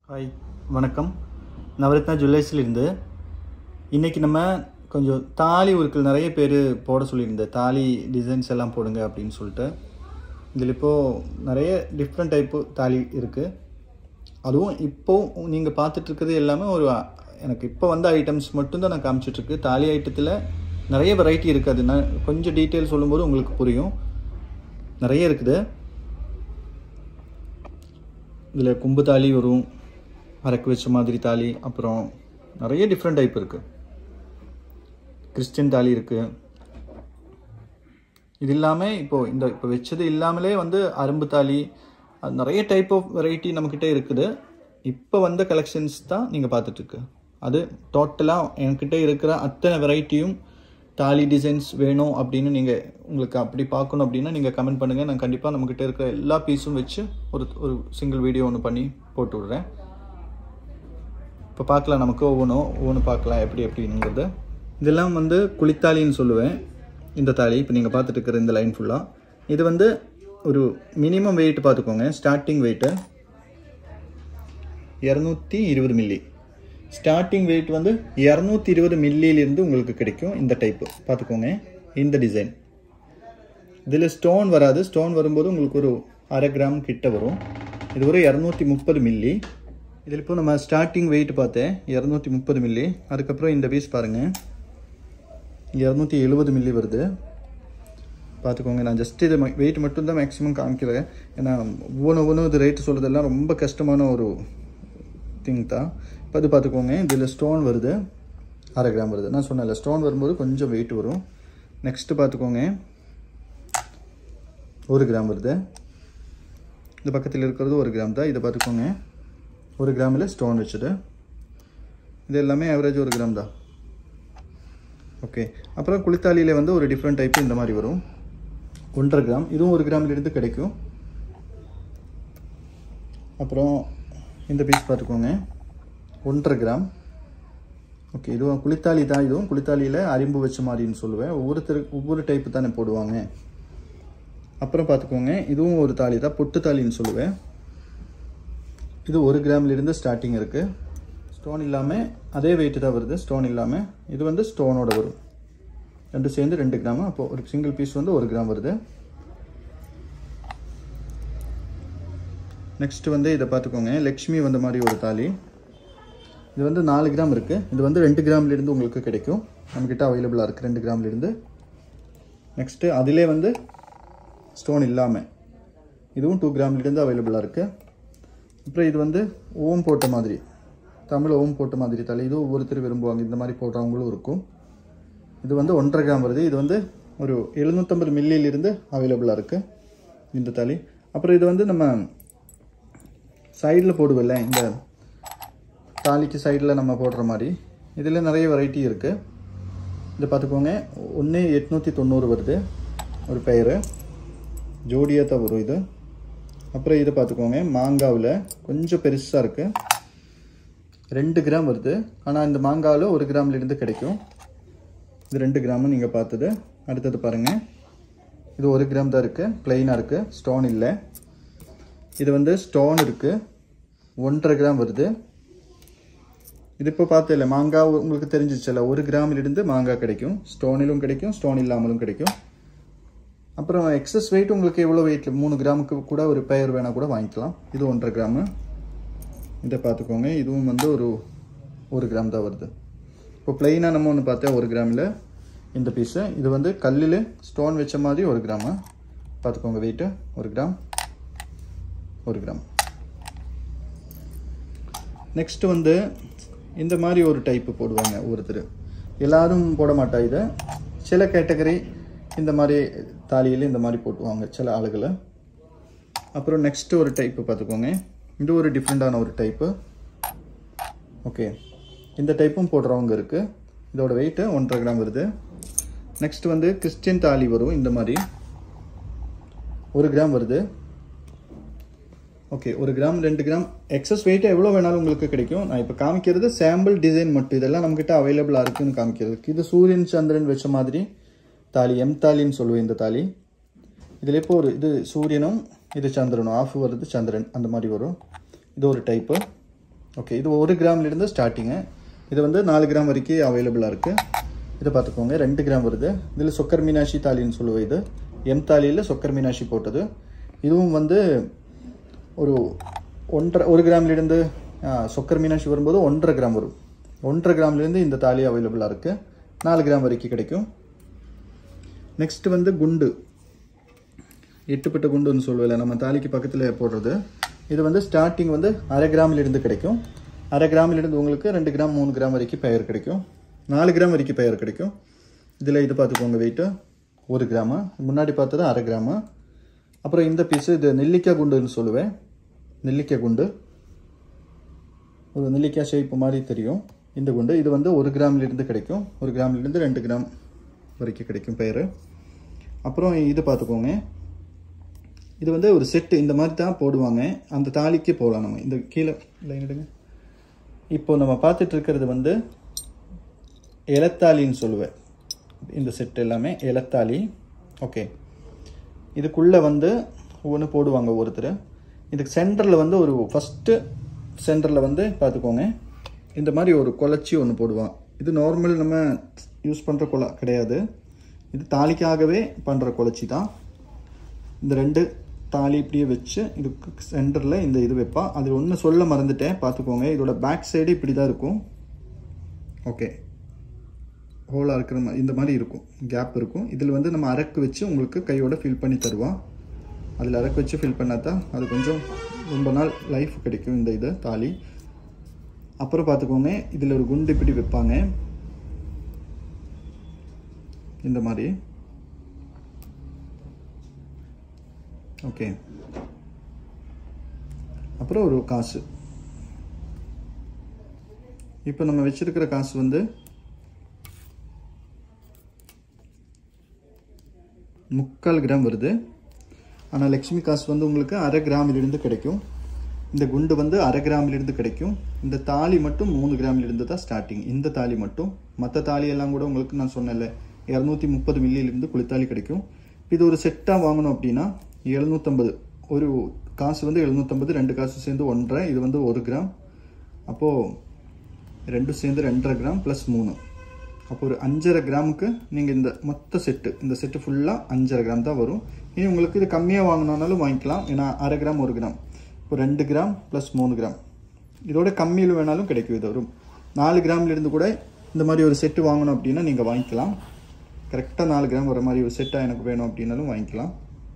hi வணக்கம் நவரத்னா ஜுவல்லர்ஸ்லேருந்து இன்றைக்கி நம்ம கொஞ்சம் தாலி உருக்கள் நிறைய பேர் போட சொல்லியிருந்தேன் தாலி டிசைன்ஸ் எல்லாம் போடுங்க அப்படின்னு சொல்லிட்டு இதில் இப்போது நிறைய டிஃப்ரெண்ட் டைப்பு தாலி இருக்குது அதுவும் இப்போது நீங்கள் பார்த்துட்டு இருக்கிறது எல்லாமே ஒரு எனக்கு இப்போ வந்த ஐட்டம்ஸ் மட்டும்தான் நான் காமிச்சிட்ருக்கு தாலி ஐட்டத்தில் நிறைய வெரைட்டி இருக்குது அது நான் கொஞ்சம் டீட்டெயில் சொல்லும்போது உங்களுக்கு புரியும் நிறைய இருக்குது இதில் கும்பு தாலி வரும் அரக்கு வச்ச மாதிரி தாலி அப்புறம் நிறைய டிஃப்ரெண்ட் டைப் இருக்குது கிறிஸ்டியன் தாலி இருக்குது இது இல்லாமல் இப்போது இந்த இப்போ வச்சது இல்லாமலே வந்து அரும்பு தாலி அது நிறைய டைப் ஆஃப் வெரைட்டி நம்மக்கிட்ட இருக்குது இப்போ வந்த கலெக்ஷன்ஸ் தான் நீங்கள் பார்த்துட்ருக்கு அது டோட்டலாக என்கிட்ட இருக்கிற அத்தனை வெரைட்டியும் தாலி டிசைன்ஸ் வேணும் அப்படின்னு நீங்கள் உங்களுக்கு அப்படி பார்க்கணும் அப்படின்னா நீங்கள் கமெண்ட் பண்ணுங்கள் நான் கண்டிப்பாக நம்மக்கிட்ட இருக்கிற எல்லா பீஸும் வச்சு ஒரு ஒரு சிங்கிள் வீடியோ ஒன்று பண்ணி போட்டு விட்றேன் இப்போ பார்க்கலாம் நமக்கு ஒவ்வொன்றும் ஒவ்வொன்று பார்க்கலாம் எப்படி எப்படிங்கிறது இதெல்லாம் வந்து குளித்தாலின்னு சொல்லுவேன் இந்த தாலி இப்போ நீங்கள் பார்த்துட்டு இருக்கிற இந்த லைன் ஃபுல்லாக இது வந்து ஒரு மினிமம் வெயிட் பார்த்துக்கோங்க ஸ்டார்டிங் வெயிட்டு இரநூத்தி இருபது மில்லி ஸ்டார்டிங் வெயிட் வந்து இரநூத்தி இருபது மில்லியிலேருந்து உங்களுக்கு கிடைக்கும் இந்த டைப்பு பார்த்துக்கோங்க இந்த டிசைன் இதில் ஸ்டோன் வராது ஸ்டோன் வரும்போது உங்களுக்கு ஒரு அரை கிராம் கிட்ட வரும் இது ஒரு இரநூத்தி முப்பது மில்லி இதில் இப்போ நம்ம ஸ்டார்டிங் வெயிட் பார்த்தேன் இரநூத்தி முப்பது மில்லி அதுக்கப்புறம் இந்த பீஸ் பாருங்கள் இரநூத்தி எழுபது மில்லி வருது பார்த்துக்கோங்க நான் ஜஸ்ட் இது வெயிட் மட்டும்தான் மேக்ஸிமம் காமிக்கிறேன் ஏன்னா ஒவ்வொன்று ஒவ்வொன்றும் இது ரேட்டு சொல்கிறதெல்லாம் ரொம்ப கஷ்டமான ஒரு திங் தான் இப்போ அது பார்த்துக்கோங்க இதில் ஸ்டோன் வருது அரை கிராம் வருது நான் சொன்னேன்ல ஸ்டோன் வரும்போது கொஞ்சம் வெயிட் வரும் நெக்ஸ்ட்டு பார்த்துக்கோங்க ஒரு கிராம் வருது இந்த பக்கத்தில் இருக்கிறது ஒரு கிராம் தான் இதை பார்த்துக்கோங்க ஒரு கிராமில் ஸ்டோன் வச்சுது இது எல்லாமே ஆவரேஜ் ஒரு கிராம் தான் ஓகே அப்புறம் குளித்தாலியில் வந்து ஒரு டிஃப்ரெண்ட் டைப்பு இந்த மாதிரி வரும் ஒன்றரை கிராம் இதுவும் ஒரு கிராம்லேருந்து கிடைக்கும் அப்புறம் இந்த பீஸ் பார்த்துக்கோங்க ஒன்றரை கிராம் ஓகே இதுவும் குளித்தாலி தான் இதுவும் குளித்தாலியில் அரிம்பு வச்ச மாதிரின்னு சொல்லுவேன் ஒவ்வொருத்தர் ஒவ்வொரு டைப்பு தானே போடுவாங்க அப்புறம் பார்த்துக்கோங்க இதுவும் ஒரு தாலி தான் பொட்டு தாலின்னு சொல்லுவேன் இது ஒரு கிராம்லேருந்து ஸ்டார்டிங் இருக்குது ஸ்டோன் இல்லாமல் அதே வெயிட்டு தான் வருது ஸ்டோன் இல்லாமல் இது வந்து ஸ்டோனோட வரும் ரெண்டு சேர்ந்து ரெண்டு கிராம் அப்போது ஒரு சிங்கிள் பீஸ் வந்து ஒரு கிராம் வருது நெக்ஸ்ட்டு வந்து இதை பார்த்துக்கோங்க லக்ஷ்மி வந்த மாதிரி ஒரு தாலி இது வந்து நாலு கிராம் இருக்குது இது வந்து ரெண்டு கிராம்லேருந்து உங்களுக்கு கிடைக்கும் நம்மக்கிட்ட அவைலபிளாக இருக்குது ரெண்டு கிராம்லேருந்து நெக்ஸ்ட்டு அதிலே வந்து ஸ்டோன் இல்லாமல் இதுவும் டூ கிராம்லேருந்து அவைலபிளாக இருக்குது அப்புறம் இது வந்து ஓம் போட்ட மாதிரி தமிழ் ஓம் போட்ட மாதிரி தலை இது ஒவ்வொருத்தர் விரும்புவாங்க இந்த மாதிரி போடுறவங்களும் இருக்கும் இது வந்து ஒன்றரை கிராம் வருது இது வந்து ஒரு எழுநூற்றம்பது மில்லியிலிருந்து அவைலபிளாக இருக்குது இந்த தலை அப்புறம் இது வந்து நம்ம சைடில் போடுவோம்ல இந்த தாலிக்கு சைடில் நம்ம போடுற மாதிரி இதில் நிறைய வெரைட்டி இருக்குது இதை பார்த்துக்கோங்க ஒன்று எட்நூற்றி தொண்ணூறு வருது ஒரு பெயர் ஜோடியாக தான் வரும் இது அப்புறம் இதை பார்த்துக்கோங்க மாங்காவில் கொஞ்சம் பெருசாக இருக்குது ரெண்டு கிராம் வருது ஆனால் இந்த மாங்காவில் ஒரு கிராம்லேருந்து கிடைக்கும் இது ரெண்டு கிராமு நீங்கள் பார்த்தது அடுத்தது பாருங்கள் இது ஒரு கிராம் தான் இருக்குது ப்ளைனாக இருக்குது ஸ்டோன் இல்லை இது வந்து ஸ்டோன் இருக்குது ஒன்றரை கிராம் வருது இது இப்போ பார்த்ததில்ல மாங்காய் உங்களுக்கு தெரிஞ்சிச்சுல ஒரு கிராமிலிருந்து மாங்காய் கிடைக்கும் ஸ்டோனிலும் கிடைக்கும் ஸ்டோன் இல்லாமலும் கிடைக்கும் அப்புறம் எக்ஸஸ் வெயிட் உங்களுக்கு எவ்வளோ வெயிட்டில் மூணு கிராமுக்கு கூட ஒரு பெயர் வேணால் கூட வாங்கிக்கலாம் இது ஒன்றரை கிராமு இதை பார்த்துக்கோங்க இதுவும் வந்து ஒரு ஒரு கிராம் தான் வருது இப்போ ப்ளைனாக நம்ம ஒன்று பார்த்தா ஒரு கிராமில் இந்த பீஸு இது வந்து கல்லில் ஸ்டோன் வச்ச மாதிரி ஒரு கிராமு பார்த்துக்கோங்க வெயிட்டு ஒரு கிராம் ஒரு கிராம் நெக்ஸ்ட்டு வந்து இந்த மாதிரி ஒரு டைப்பு போடுவாங்க ஒருத்தர் எல்லாரும் போட மாட்டா இதை சில கேட்டகரி இந்த மாதிரி தாலியில் இந்த மாதிரி போட்டுவாங்க சில ஆளுகளை அப்புறம் நெக்ஸ்ட்டு ஒரு டைப்பு பார்த்துக்கோங்க இது ஒரு டிஃப்ரெண்ட்டான ஒரு டைப்பு ஓகே இந்த டைப்பும் போடுறவங்க இருக்குது இதோட வெயிட்டு ஒன்றரை கிராம் வருது நெக்ஸ்ட் வந்து கிறிஸ்டியன் தாலி வரும் இந்த மாதிரி ஒரு கிராம் வருது ஓகே ஒரு கிராம் ரெண்டு கிராம் எக்ஸஸ் வெயிட் எவ்வளோ வேணாலும் உங்களுக்கு கிடைக்கும் நான் இப்போ காமிக்கிறது சாம்பிள் டிசைன் மட்டும் இதெல்லாம் நம்மக்கிட்ட அவைலபிளாக இருக்குன்னு காமிக்கிறதுக்கு இது சூரியன் சந்திரன் வச்ச மாதிரி தாலி எம் தாலின்னு சொல்லுவேன் இந்த தாலி இதில் இப்போ ஒரு இது சூரியனும் இது சந்திரனும் ஆஃப் வருது சந்திரன் அந்த மாதிரி வரும் இது ஒரு டைப்பு ஓகே இது ஒரு கிராம்லேருந்து ஸ்டார்டிங்கு இது வந்து நாலு கிராம் வரைக்கும் அவைலபிளாக இருக்குது இதை பார்த்துக்கோங்க ரெண்டு கிராம் வருது இதில் சொக்கர் மீனாட்சி தாலின்னு சொல்லுவோம் இது எம் தாலியில் சொக்கர் மீனாட்சி போட்டது இதுவும் வந்து ஒரு ஒன்றரை ஒரு கிராம்லேருந்து சொக்கர் மீனாட்சி வரும்போது ஒன்றரை கிராம் வரும் ஒன்றரை கிராம்லேருந்து இந்த தாலி அவைலபிளாக இருக்குது நாலு கிராம் வரைக்கும் கிடைக்கும் நெக்ஸ்ட் வந்து குண்டு எட்டுப்பட்ட குண்டுன்னு சொல்லுவேன் நம்ம தாலிக்கு பக்கத்தில் போடுறது இது வந்து ஸ்டார்டிங் வந்து அரை கிராமிலிருந்து கிடைக்கும் அரை கிராமிலிருந்து உங்களுக்கு ரெண்டு கிராம் மூணு கிராம் வரைக்கும் பெயர் கிடைக்கும் நாலு கிராம் வரைக்கும் பெயர் கிடைக்கும் இதில் இது பார்த்துக்கோங்க வெயிட்டு ஒரு கிராமு முன்னாடி பார்த்தது அரை கிராமு அப்புறம் இந்த பீஸு இது நெல்லிக்காய் குண்டுன்னு சொல்லுவேன் நெல்லிக்காய் குண்டு ஒரு நெல்லிக்காய் ஷேப் மாதிரி தெரியும் இந்த குண்டு இது வந்து ஒரு கிராம்லேருந்து கிடைக்கும் ஒரு கிராம்லேருந்து ரெண்டு கிராம் வரைக்கும் கிடைக்கும் பெயர் அப்புறம் இது பார்த்துக்கோங்க இது வந்து ஒரு செட்டு இந்த மாதிரி தான் போடுவாங்க அந்த தாலிக்கு போகலாம் நம்ம இந்த கீழே லைன் எடுங்க இப்போ நம்ம பார்த்துட்டு இருக்கிறது வந்து இலத்தாலின்னு சொல்லுவேன் இந்த செட் எல்லாமே இலத்தாலி ஓகே இதுக்குள்ளே வந்து ஒவ்வொன்று போடுவாங்க ஒருத்தர் இதுக்கு சென்டரில் வந்து ஒரு ஃபஸ்ட்டு சென்டரில் வந்து பார்த்துக்கோங்க இந்த மாதிரி ஒரு குழச்சி ஒன்று போடுவான் இது நார்மல் நம்ம யூஸ் பண்ணுற குழ கிடையாது இது தாலிக்காகவே பண்ணுற குழச்சி தான் இந்த ரெண்டு தாலி இப்படியே வச்சு இதுக்கு சென்டரில் இந்த இது வைப்பான் அது ஒன்று சொல்ல மறந்துட்டேன் பார்த்துக்கோங்க இதோட பேக் சைடு இப்படி தான் இருக்கும் ஓகே ஹோலாக இருக்கிற மாதிரி இந்த மாதிரி இருக்கும் கேப் இருக்கும் இதில் வந்து நம்ம அரக்கு வச்சு உங்களுக்கு கையோட ஃபில் பண்ணி தருவான் அதில் அரக்கு வச்சு ஃபில் பண்ணால் தான் அது கொஞ்சம் ரொம்ப நாள் லைஃப் கிடைக்கும் இந்த இது தாலி அப்புறம் பார்த்துக்கோங்க இதில் ஒரு குண்டு இப்படி வைப்பாங்க இந்த மாதிரி ஓகே அப்புறம் ஒரு காசு இப்போ நம்ம வச்சிருக்கிற காசு வந்து முக்கால் கிராம் வருது ஆனால் லக்ஷ்மி காசு வந்து உங்களுக்கு அரை கிராமிலிருந்து கிடைக்கும் இந்த குண்டு வந்து அரை கிராமிலிருந்து கிடைக்கும் இந்த தாலி மட்டும் மூணு கிராமிலிருந்து தான் ஸ்டார்டிங் இந்த தாலி மட்டும் மற்ற தாலி எல்லாம் கூட உங்களுக்கு நான் சொன்னேன்ல இரநூத்தி முப்பது மில்லியிலிருந்து குளித்தாலி கிடைக்கும் இது ஒரு செட்டாக வாங்கணும் அப்படின்னா எழுநூற்றம்பது ஒரு காசு வந்து எழுநூற்றம்பது ரெண்டு காசு சேர்ந்து ஒன்றரை இது வந்து ஒரு கிராம் அப்போது ரெண்டும் சேர்ந்து ரெண்டரை கிராம் ப்ளஸ் மூணு அப்போ ஒரு அஞ்சரை கிராமுக்கு நீங்கள் இந்த மொத்த செட்டு இந்த செட்டு ஃபுல்லாக அஞ்சரை கிராம் தான் வரும் இனி உங்களுக்கு இது கம்மியாக வாங்கினாலும் வாங்கிக்கலாம் ஏன்னா அரை கிராம் ஒரு கிராம் இப்போ ரெண்டு கிராம் ப்ளஸ் மூணு கிராம் இதோட கம்மியில் வேணாலும் கிடைக்கும் இது வரும் நாலு கிராம்லேருந்து கூட இந்த மாதிரி ஒரு செட்டு வாங்கணும் அப்படின்னா நீங்கள் வாங்கிக்கலாம் கரெக்டாக நாலு கிராம் வர மாதிரி ஒரு செட்டாக எனக்கு வேணும் அப்படின்னாலும் வாங்கிக்கலாம்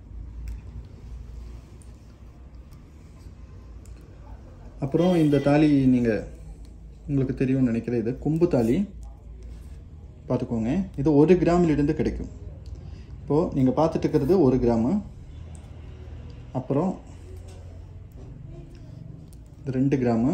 அப்புறம் இந்த தாலி நீங்கள் உங்களுக்கு தெரியும்னு நினைக்கிறேன் இது கும்பு தாலி பார்த்துக்கோங்க இது ஒரு கிராமிலிருந்து கிடைக்கும் இப்போது நீங்கள் பார்த்துட்டு இருக்கிறது ஒரு கிராமு அப்புறம் இது ரெண்டு கிராமு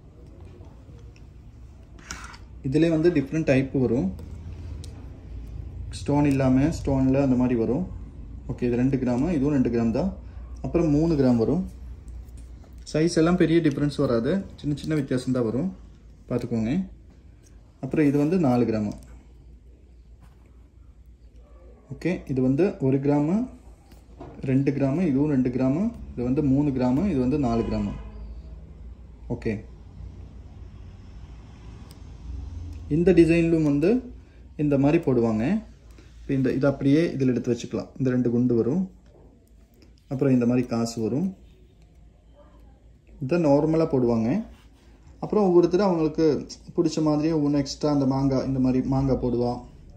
இதிலே வந்து டிஃப்ரெண்ட் டைப்பு வரும் ஸ்டோன் இல்லாமல் ஸ்டோனில் அந்த மாதிரி வரும் ஓகே இது ரெண்டு கிராமு இதுவும் ரெண்டு கிராம் தான் அப்புறம் மூணு கிராம் வரும் சைஸ் எல்லாம் பெரிய டிஃப்ரென்ஸ் வராது சின்ன சின்ன வித்தியாசம் தான் வரும் பார்த்துக்கோங்க அப்புறம் இது வந்து நாலு கிராமு ஓகே இது வந்து ஒரு கிராமு ரெண்டு கிராமு இதுவும் ரெண்டு கிராமு இது வந்து மூணு கிராமு இது வந்து நாலு கிராமு ஓகே இந்த டிசைன்லும் வந்து இந்த மாதிரி போடுவாங்க இப்போ இந்த இது அப்படியே இதில் எடுத்து வச்சுக்கலாம் இந்த ரெண்டு குண்டு வரும் அப்புறம் இந்த மாதிரி காசு வரும் இதை நார்மலாக போடுவாங்க அப்புறம் ஒவ்வொருத்தரும் அவங்களுக்கு பிடிச்ச மாதிரியே ஒவ்வொன்று எக்ஸ்ட்ரா அந்த மாங்காய் இந்த மாதிரி மாங்காய் போடுவா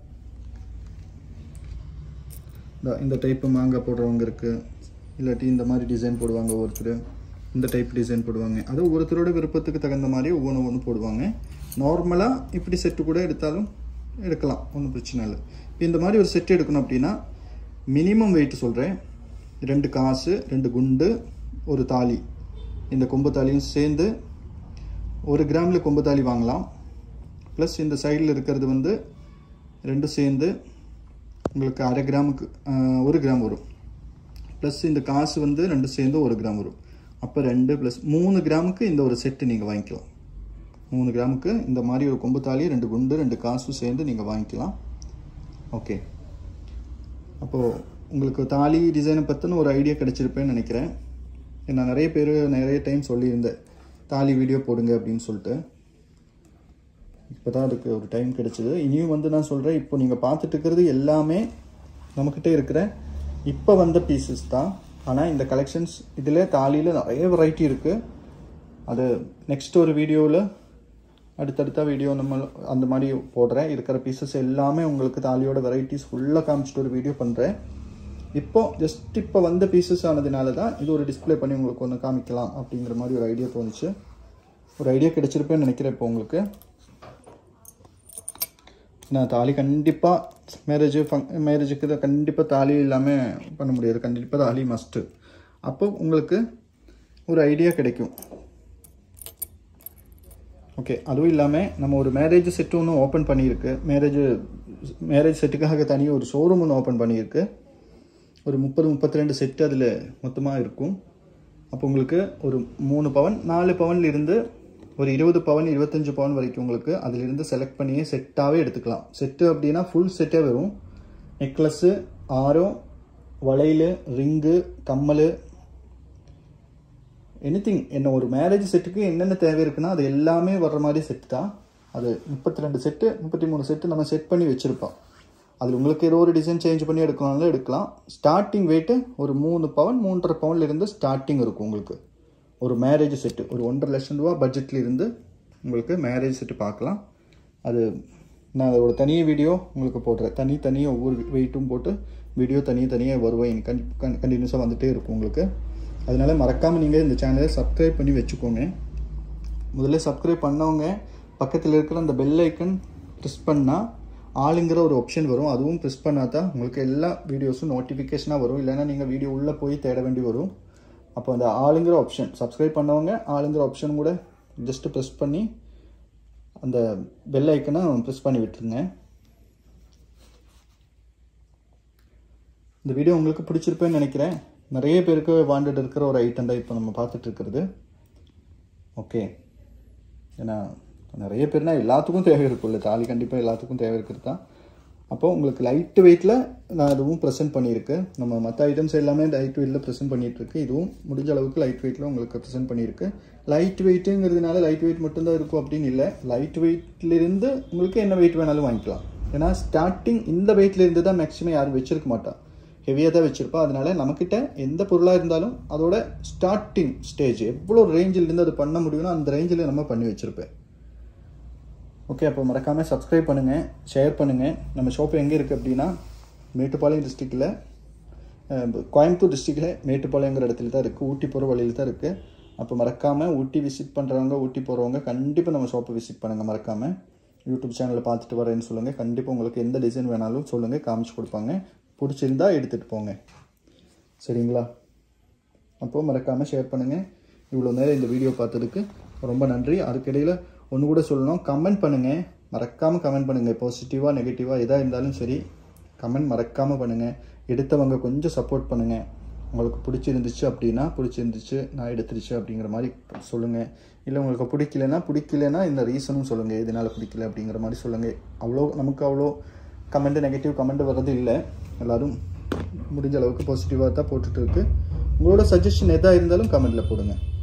இந்த இந்த டைப்பு மாங்காய் போடுறவங்க இருக்குது இல்லாட்டி இந்த மாதிரி டிசைன் போடுவாங்க ஒவ்வொருத்தர் இந்த டைப் டிசைன் போடுவாங்க அது ஒவ்வொருத்தரோட விருப்பத்துக்கு தகுந்த மாதிரி ஒவ்வொன்று ஒன்று போடுவாங்க நார்மலாக இப்படி செட்டு கூட எடுத்தாலும் எடுக்கலாம் ஒன்றும் பிரச்சனை இல்லை இப்போ இந்த மாதிரி ஒரு செட் எடுக்கணும் அப்படின்னா மினிமம் வெயிட் சொல்கிறேன் ரெண்டு காசு ரெண்டு குண்டு ஒரு தாலி இந்த கொம்பு தாலியும் சேர்ந்து ஒரு கிராமில் கொம்பு தாலி வாங்கலாம் ப்ளஸ் இந்த சைடில் இருக்கிறது வந்து ரெண்டும் சேர்ந்து உங்களுக்கு அரை கிராமுக்கு ஆஹ், ஒரு கிராம் வரும் ப்ளஸ் இந்த காசு வந்து ரெண்டு சேர்ந்து ஒரு கிராம் வரும் அப்போ ரெண்டு ப்ளஸ் மூணு கிராமுக்கு இந்த ஒரு செட்டு நீங்கள் வாங்கிக்கலாம் மூணு கிராமுக்கு இந்த மாதிரி ஒரு கொம்பு தாலி ரெண்டு குண்டு ரெண்டு காசும் சேர்ந்து நீங்கள் வாங்கிக்கலாம் ஓகே அப்போது உங்களுக்கு தாலி டிசைனை பற்றின ஒரு ஐடியா கிடச்சிருப்பேன்னு நினைக்கிறேன் நான் நிறைய பேர் நிறைய டைம் சொல்லியிருந்தேன் தாலி வீடியோ போடுங்க அப்படின்னு சொல்லிட்டு இப்போ தான் அதுக்கு ஒரு டைம் கிடைச்சிது இனியும் வந்து நான் சொல்கிறேன் இப்போ நீங்கள் பார்த்துட்டு இருக்கிறது எல்லாமே நம்மக்கிட்ட இருக்கிற இப்போ வந்த பீசஸ் தான் ஆனால் இந்த கலெக்ஷன்ஸ் இதில் தாலியில் நிறைய வெரைட்டி இருக்குது அது நெக்ஸ்ட் ஒரு வீடியோவில் அடுத்தடுத்த வீடியோ நம்ம அந்த மாதிரி போடுறேன் இருக்கிற பீசஸ் எல்லாமே உங்களுக்கு தாலியோட வெரைட்டிஸ் ஃபுல்லாக காமிச்சிட்டு ஒரு வீடியோ பண்ணுறேன் இப்போ ஜஸ்ட் இப்போ வந்த பீசஸ் ஆனதுனால தான் இது ஒரு டிஸ்ப்ளே பண்ணி உங்களுக்கு ஒன்று காமிக்கலாம் அப்படிங்கிற மாதிரி ஒரு ஐடியா தோணுச்சு ஒரு ஐடியா கிடைச்சிருப்பேன்னு நினைக்கிறேன் இப்போ உங்களுக்கு நான் தாலி கண்டிப்பாக மேரேஜ் ஃபங் மேரேஜுக்கு தான் கண்டிப்பாக தாலி இல்லாமல் பண்ண முடியாது கண்டிப்பாக தாலி மஸ்ட்டு அப்போ உங்களுக்கு ஒரு ஐடியா கிடைக்கும் ஓகே அதுவும் இல்லாமல் நம்ம ஒரு மேரேஜ் செட்டு ஒன்று ஓப்பன் பண்ணியிருக்கு மேரேஜ் மேரேஜ் செட்டுக்காக தனியாக ஒரு ஷோரூம் ஒன்று ஓப்பன் பண்ணியிருக்கு ஒரு முப்பது முப்பத்தி ரெண்டு செட்டு அதில் மொத்தமாக இருக்கும் அப்போ உங்களுக்கு ஒரு மூணு பவன் நாலு பவன்ல இருந்து ஒரு இருபது பவன் இருபத்தஞ்சு பவன் வரைக்கும் உங்களுக்கு அதிலிருந்து செலக்ட் பண்ணியே செட்டாகவே எடுத்துக்கலாம் செட்டு அப்படின்னா ஃபுல் செட்டே வரும் நெக்லஸ்ஸு ஆரம் வளையல் ரிங்கு கம்மல் எனிதிங் என்ன ஒரு மேரேஜ் செட்டுக்கு என்னென்ன தேவை இருக்குன்னா அது எல்லாமே வர்ற மாதிரி செட் தான் அது முப்பத்தி ரெண்டு செட்டு முப்பத்தி மூணு செட்டு நம்ம செட் பண்ணி வச்சுருப்போம் அதில் உங்களுக்கு ஏதோ ஒரு டிசைன் சேஞ்ச் பண்ணி எடுக்கணும்னாலும் எடுக்கலாம் ஸ்டார்டிங் வெயிட்டு ஒரு மூணு பவன் மூன்றரை பவுன்ல இருந்து ஸ்டார்டிங் இருக்கும் உங்களுக்கு ஒரு மேரேஜ் செட்டு ஒரு ஒன்றரை லட்சம் ரூபா பட்ஜெட்ல இருந்து உங்களுக்கு மேரேஜ் செட்டு பார்க்கலாம் அது நான் அதோட தனிய வீடியோ உங்களுக்கு போடுறேன் தனி தனியாக ஒவ்வொரு வெயிட்டும் போட்டு வீடியோ தனியாக தனியாக வருவேன் கன் கன் கண்டினியூஸாக வந்துகிட்டே இருக்கும் உங்களுக்கு அதனால மறக்காமல் நீங்கள் இந்த சேனலை சப்ஸ்கிரைப் பண்ணி வச்சுக்கோங்க முதல்ல சப்ஸ்கிரைப் பண்ணவங்க பக்கத்தில் இருக்கிற அந்த பெல் ஐக்கன் ப்ரெஸ் பண்ணால் ஆளுங்கிற ஒரு ஆப்ஷன் வரும் அதுவும் ப்ரெஸ் பண்ணால் தான் உங்களுக்கு எல்லா வீடியோஸும் நோட்டிஃபிகேஷனாக வரும் இல்லைன்னா நீங்கள் வீடியோ உள்ளே போய் தேட வேண்டி வரும் அப்போ அந்த ஆளுங்கிற ஆப்ஷன் சப்ஸ்கிரைப் பண்ணவங்க ஆளுங்கிற ஆப்ஷன் கூட ஜஸ்ட்டு ப்ரெஸ் பண்ணி அந்த பெல் ஐக்கனை ப்ரெஸ் பண்ணி விட்டுருங்க இந்த வீடியோ உங்களுக்கு பிடிச்சிருப்பேன்னு நினைக்கிறேன் நிறைய பேருக்கு வாண்டட் இருக்கிற ஒரு ஐட்டம் தான் இப்போ நம்ம பார்த்துட்டு இருக்கிறது ஓகே ஏன்னா நிறைய பேர்னா எல்லாத்துக்கும் தேவை இருக்கும்ல தாலி கண்டிப்பாக எல்லாத்துக்கும் தேவை இருக்கிறது தான் அப்போ உங்களுக்கு லைட் வெயிட்டில் நான் இதுவும் ப்ரெசென்ட் பண்ணியிருக்கு நம்ம மற்ற ஐட்டம்ஸ் எல்லாமே லைட் வெயிட்டில் ப்ரெசென்ட் பண்ணிட்டு இருக்கு இதுவும் முடிஞ்ச அளவுக்கு லைட் வெயிட்டில் உங்களுக்கு ப்ரெசென்ட் பண்ணியிருக்கு லைட் வெயிட்டுங்கிறதுனால லைட் வெயிட் மட்டும்தான் இருக்கும் அப்படின்னு இல்லை லைட் வெயிட்லேருந்து உங்களுக்கு என்ன வெயிட் வேணாலும் வாங்கிக்கலாம் ஏன்னா ஸ்டார்டிங் இந்த வெயிட்லேருந்து தான் மேக்ஸிமம் யாரும் வச்சிருக்க மாட்டா ஹெவியாக தான் வச்சுருப்பா அதனால நம்மக்கிட்ட எந்த பொருளாக இருந்தாலும் அதோட ஸ்டார்டிங் ஸ்டேஜ் எவ்வளோ ரேஞ்சில் இருந்து அது பண்ண முடியுமோ அந்த ரேஞ்சில் நம்ம பண்ணி வச்சுருப்பேன் ஓகே அப்போ மறக்காமல் சப்ஸ்கிரைப் பண்ணுங்கள் ஷேர் பண்ணுங்கள் நம்ம ஷாப் எங்கே இருக்குது அப்படின்னா மேட்டுப்பாளையம் டிஸ்ட்ரிக்டில் கோயம்புத்தூர் டிஸ்ட்ரிக்டில் மேட்டுப்பாளையங்கிற இடத்துல தான் இருக்குது ஊட்டி போகிற வழியில் தான் இருக்குது அப்போ மறக்காமல் ஊட்டி விசிட் பண்ணுறவங்க ஊட்டி போகிறவங்க கண்டிப்பாக நம்ம ஷாப்பை விசிட் பண்ணுங்கள் மறக்காமல் யூடியூப் சேனலில் பார்த்துட்டு வரேன்னு சொல்லுங்கள் கண்டிப்பாக உங்களுக்கு எந்த டிசைன் வேணாலும் சொல்லுங்கள் காமிச்சு கொடுப்பாங்க பிடிச்சிருந்தா எடுத்துகிட்டு போங்க சரிங்களா அப்போது மறக்காமல் ஷேர் பண்ணுங்கள் இவ்வளோ நேரம் இந்த வீடியோ பார்த்ததுக்கு ரொம்ப நன்றி அதுக்கிடையில் ஒன்று கூட சொல்லணும் கமெண்ட் பண்ணுங்கள் மறக்காமல் கமெண்ட் பண்ணுங்கள் பாசிட்டிவாக நெகட்டிவாக எதாக இருந்தாலும் சரி கமெண்ட் மறக்காமல் பண்ணுங்கள் எடுத்தவங்க கொஞ்சம் சப்போர்ட் பண்ணுங்கள் உங்களுக்கு பிடிச்சிருந்துச்சு அப்படின்னா பிடிச்சிருந்துச்சு நான் எடுத்துருச்சு அப்படிங்கிற மாதிரி சொல்லுங்கள் இல்லை உங்களுக்கு பிடிக்கலனா பிடிக்கலனா இந்த ரீசனும் சொல்லுங்கள் எதனால் பிடிக்கல அப்படிங்கிற மாதிரி சொல்லுங்கள் அவ்வளோ நமக்கு அவ்வளோ கமெண்ட் நெகட்டிவ் கமெண்ட் வர்றது இல்லை எல்லோரும் முடிஞ்ச அளவுக்கு பாசிட்டிவாக தான் போட்டுட்டு இருக்கு உங்களோட சஜஷன் எதாக இருந்தாலும் கமெண்ட்டில் போடுங்க